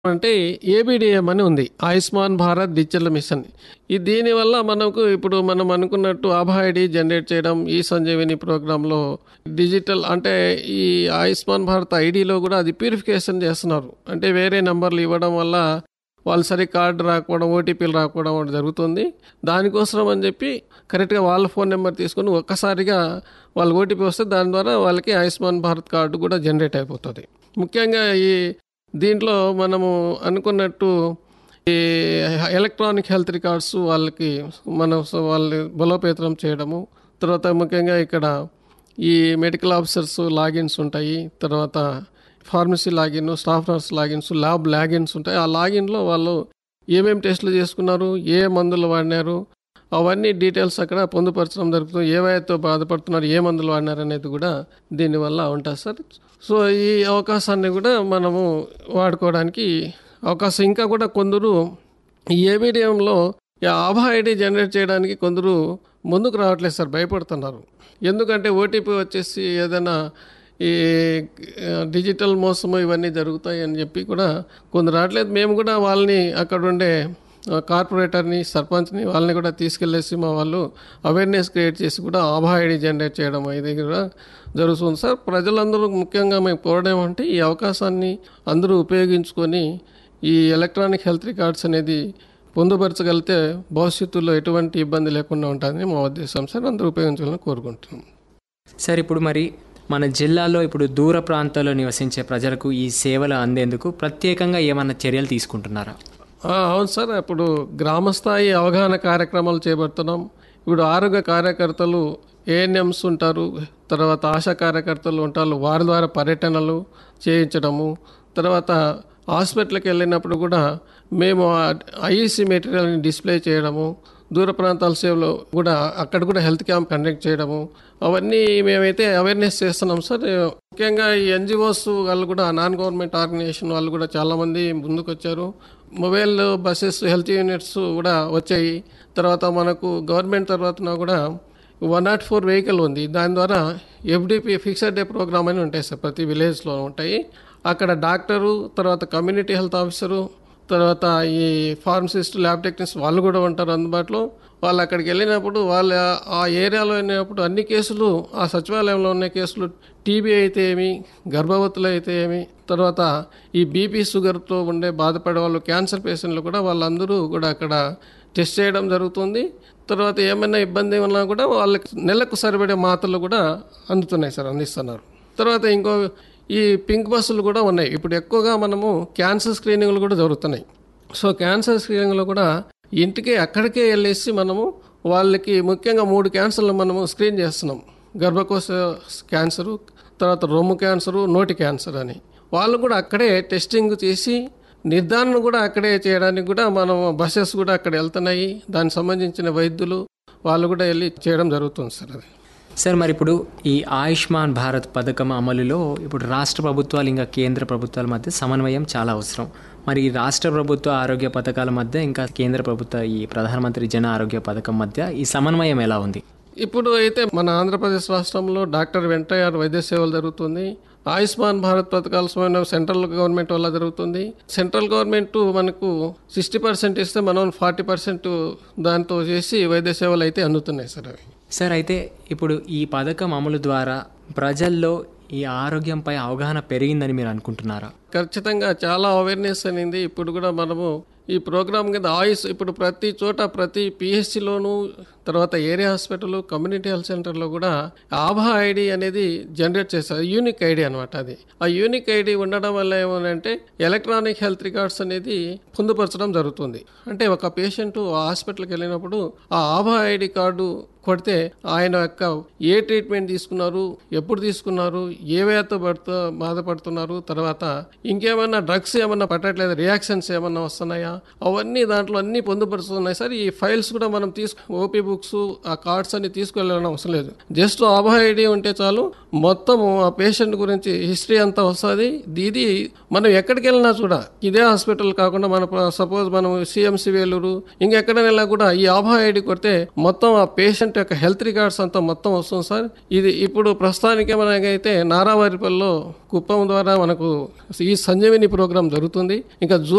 అంటే ఏబిడిఎం అని ఉంది ఆయుష్మాన్ భారత్ డిజిటల్ మిషన్ ఈ దీనివల్ల మనకు ఇప్పుడు మనం అనుకున్నట్టు ఆభా ఐడి జనరేట్ చేయడం ఈ సంజీవిని ప్రోగ్రాంలో డిజిటల్ అంటే ఈ ఆయుష్మాన్ భారత్ ఐడిలో కూడా అది ప్యూరిఫికేషన్ చేస్తున్నారు అంటే వేరే నంబర్లు ఇవ్వడం వల్ల వాళ్ళు సరి కార్డు రాకపోవడం ఓటీపీలు రాకపోవడం ఒకటి జరుగుతుంది దానికోసం అని చెప్పి కరెక్ట్గా వాళ్ళ ఫోన్ నెంబర్ తీసుకొని ఒక్కసారిగా వాళ్ళ ఓటీపీ వస్తే దాని ద్వారా వాళ్ళకి ఆయుష్మాన్ భారత్ కార్డు కూడా జనరేట్ అయిపోతుంది ముఖ్యంగా ఈ దీంట్లో మనము అనుకున్నట్టు ఈ ఎలక్ట్రానిక్ హెల్త్ రికార్డ్స్ వాళ్ళకి మన వాళ్ళని బలోపేతం చేయడము తర్వాత ముఖ్యంగా ఇక్కడ ఈ మెడికల్ ఆఫీసర్స్ లాగిన్స్ ఉంటాయి తర్వాత pharmacy login staff nurse logins lab logins ఉంటాయి ఆ లాగిన్లో వాళ్ళు ఏమేమి టెస్టులు చేసుకున్నారు ఏ మందులు వాడినారు అవన్నీ డీటెయిల్స్ అక్కడ పొందుపరచడం జరుగుతుంది ఏవైతే బాధపడుతున్నారు ఏ మందులు వాడినారు అనేది కూడా దీనివల్ల ఉంటుంది సార్ సో ఈ అవకాశాన్ని కూడా మనము వాడుకోవడానికి అవకాశం ఇంకా కూడా కొందరు ఈ ఏబిడిఎంలో ఈ ఆభా ఐడి జనరేట్ చేయడానికి కొందరు ముందుకు రావట్లేదు సార్ భయపడుతున్నారు ఎందుకంటే ఓటీపీ వచ్చేసి ఏదైనా ఈ డిజిటల్ మోసము ఇవన్నీ జరుగుతాయి అని చెప్పి కూడా కొందరు రావట్లేదు మేము కూడా వాళ్ళని అక్కడ ఉండే కార్పొరేటర్ని సర్పంచ్ని వాళ్ళని కూడా తీసుకెళ్ళేసి మా వాళ్ళు అవేర్నెస్ క్రియేట్ చేసి కూడా ఆభా ఐడి జనరేట్ చేయడం ఇది కూడా జరుగుతుంది సార్ ప్రజలందరూ ముఖ్యంగా మేము కోరడం అంటే ఈ అవకాశాన్ని అందరూ ఉపయోగించుకొని ఈ ఎలక్ట్రానిక్ హెల్త్ రికార్డ్స్ అనేది పొందుపరచగలిగితే భవిష్యత్తులో ఎటువంటి ఇబ్బంది లేకుండా ఉంటుందని మా ఉద్దేశం సార్ అందరూ ఉపయోగించాలని కోరుకుంటున్నాం సార్ ఇప్పుడు మరి మన జిల్లాలో ఇప్పుడు దూర ప్రాంతాల్లో నివసించే ప్రజలకు ఈ సేవలు అందేందుకు ప్రత్యేకంగా ఏమన్నా చర్యలు తీసుకుంటున్నారా ఆ, అవును సార్ ఇప్పుడు గ్రామస్థాయి అవగాహన కార్యక్రమాలు చేపడుతున్నాం ఇప్పుడు ఆరోగ్య కార్యకర్తలు ఏఎన్ఎంస్ ఉంటారు తర్వాత ఆశా కార్యకర్తలు ఉంటారు వారి ద్వారా పర్యటనలు చేయించడము తర్వాత హాస్పిటల్కి వెళ్ళినప్పుడు కూడా మేము ఐఈసీ మెటీరియల్ని డిస్ప్లే చేయడము దూర ప్రాంతాల సేవలో కూడా అక్కడ కూడా హెల్త్ క్యాంప్ కండక్ట్ చేయడము అవన్నీ మేమైతే అవేర్నెస్ చేస్తున్నాం సార్ ముఖ్యంగా ఈ ఎన్జిఓస్ వాళ్ళు కూడా నాన్ గవర్నమెంట్ ఆర్గనైజేషన్ వాళ్ళు కూడా చాలామంది ముందుకు వచ్చారు మొబైల్ బస్సెస్ హెల్త్ యూనిట్స్ కూడా వచ్చాయి తర్వాత మనకు గవర్నమెంట్ తర్వాత కూడా వన్ నాట్ ఫోర్ వెహికల్ ఉంది దాని ద్వారా ఎఫ్డిపి ఫిక్స్డ్ డే ప్రోగ్రామ్ అని ఉంటాయి సార్ ప్రతి విలేజ్లో ఉంటాయి అక్కడ డాక్టరు తర్వాత కమ్యూనిటీ హెల్త్ ఆఫీసరు తర్వాత ఈ ఫార్మసిస్ట్ ల్యాబ్ టెక్నీషియన్స్ వాళ్ళు కూడా ఉంటారు అందుబాటులో వాళ్ళు అక్కడికి వెళ్ళినప్పుడు వాళ్ళ ఆ ఏరియాలో వెళ్ళినప్పుడు అన్ని కేసులు ఆ సచివాలయంలో ఉన్న కేసులు టీబీ అయితే ఏమి గర్భవతులు అయితే ఏమి తర్వాత ఈ బీపీ షుగర్తో ఉండే బాధపడే వాళ్ళు క్యాన్సర్ పేషెంట్లు కూడా వాళ్ళందరూ కూడా అక్కడ టెస్ట్ చేయడం జరుగుతుంది తర్వాత ఏమైనా ఇబ్బంది ఉన్నా కూడా వాళ్ళకి నెలకు సరిపడే మాత్రలు కూడా అందుతున్నాయి సార్ అందిస్తున్నారు తర్వాత ఇంకో ఈ పింక్ బస్సులు కూడా ఉన్నాయి ఇప్పుడు ఎక్కువగా మనము క్యాన్సర్ స్క్రీనింగ్లు కూడా జరుగుతున్నాయి సో క్యాన్సర్ స్క్రీనింగ్లో కూడా ఇంటికి అక్కడికే వెళ్ళేసి మనము వాళ్ళకి ముఖ్యంగా మూడు క్యాన్సర్లు మనము స్క్రీన్ చేస్తున్నాం గర్భకోశ క్యాన్సరు తర్వాత రొమ్ము క్యాన్సరు నోటి క్యాన్సర్ అని వాళ్ళు కూడా అక్కడే టెస్టింగ్ చేసి నిర్ధారణ కూడా అక్కడే చేయడానికి కూడా మనం బస్సెస్ కూడా అక్కడ వెళ్తున్నాయి దానికి సంబంధించిన వైద్యులు వాళ్ళు కూడా వెళ్ళి చేయడం జరుగుతుంది సార్ అది సార్ మరి ఇప్పుడు ఈ ఆయుష్మాన్ భారత్ పథకం అమలులో ఇప్పుడు రాష్ట్ర ప్రభుత్వాలు ఇంకా కేంద్ర ప్రభుత్వాల మధ్య సమన్వయం చాలా అవసరం మరి ఈ రాష్ట్ర ప్రభుత్వ ఆరోగ్య పథకాల మధ్య ఇంకా కేంద్ర ప్రభుత్వ ఈ ప్రధానమంత్రి జన ఆరోగ్య పథకం మధ్య ఈ సమన్వయం ఎలా ఉంది ఇప్పుడు అయితే మన ఆంధ్రప్రదేశ్ రాష్ట్రంలో డాక్టర్ వెంటయ్య వైద్య సేవలు జరుగుతుంది ఆయుష్మాన్ భారత్ పథకాల సమయంలో సెంట్రల్ గవర్నమెంట్ వల్ల జరుగుతుంది సెంట్రల్ గవర్నమెంట్ మనకు సిక్స్టీ పర్సెంట్ ఇస్తే మనం ఫార్టీ పర్సెంట్ దాంతో చేసి వైద్య సేవలు అయితే అందుతున్నాయి సార్ అవి సార్ అయితే ఇప్పుడు ఈ పథకం అమలు ద్వారా ప్రజల్లో ఈ ఆరోగ్యంపై అవగాహన పెరిగిందని మీరు అనుకుంటున్నారా ఖచ్చితంగా చాలా అవేర్నెస్ అనేది ఇప్పుడు కూడా మనము ఈ ప్రోగ్రామ్ కింద ఆయుష్ ఇప్పుడు ప్రతి చోట ప్రతి పిహెచ్సిలోను తర్వాత ఏరియా హాస్పిటల్ కమ్యూనిటీ హెల్త్ సెంటర్లో కూడా ఆభా ఐడి అనేది జనరేట్ చేస్తారు యూనిక్ ఐడి అనమాట అది ఆ యూనిక్ ఐడి ఉండడం వల్ల ఏమనంటే ఎలక్ట్రానిక్ హెల్త్ రికార్డ్స్ అనేది పొందుపరచడం జరుగుతుంది అంటే ఒక పేషెంట్ హాస్పిటల్కి వెళ్ళినప్పుడు ఆ ఆభా ఐడి కార్డు కొడితే ఆయన యొక్క ఏ ట్రీట్మెంట్ తీసుకున్నారు ఎప్పుడు తీసుకున్నారు ఏ వ్యాధితో పడుతూ బాధపడుతున్నారు తర్వాత ఇంకేమైనా డ్రగ్స్ ఏమన్నా పట్టట్లేదు రియాక్షన్స్ ఏమన్నా వస్తున్నాయా అవన్నీ దాంట్లో అన్ని పొందుపరుస్తున్నాయి సార్ ఈ ఫైల్స్ కూడా మనం తీసుకు ఓపీ బుక్స్ ఆ కార్డ్స్ అన్ని తీసుకెళ్ళడం అవసరం లేదు జస్ట్ ఆభా ఐడి ఉంటే చాలు మొత్తం ఆ పేషెంట్ గురించి హిస్టరీ అంతా వస్తుంది ఇది మనం ఎక్కడికి వెళ్ళినా కూడా ఇదే హాస్పిటల్ కాకుండా మన సపోజ్ మనం సిఎంసి వేలూరు ఇంకెక్కడైనా వెళ్ళినా కూడా ఈ ఆభా ఐడి కొడితే మొత్తం ఆ పేషెంట్ యొక్క హెల్త్ రికార్డ్స్ అంతా మొత్తం వస్తుంది సార్ ఇది ఇప్పుడు ప్రస్తుతానికి మనకైతే నారావారిపల్లిలో కుప్పం ద్వారా మనకు ఈ సంజీవిని ప్రోగ్రాం జరుగుతుంది ఇంకా జూన్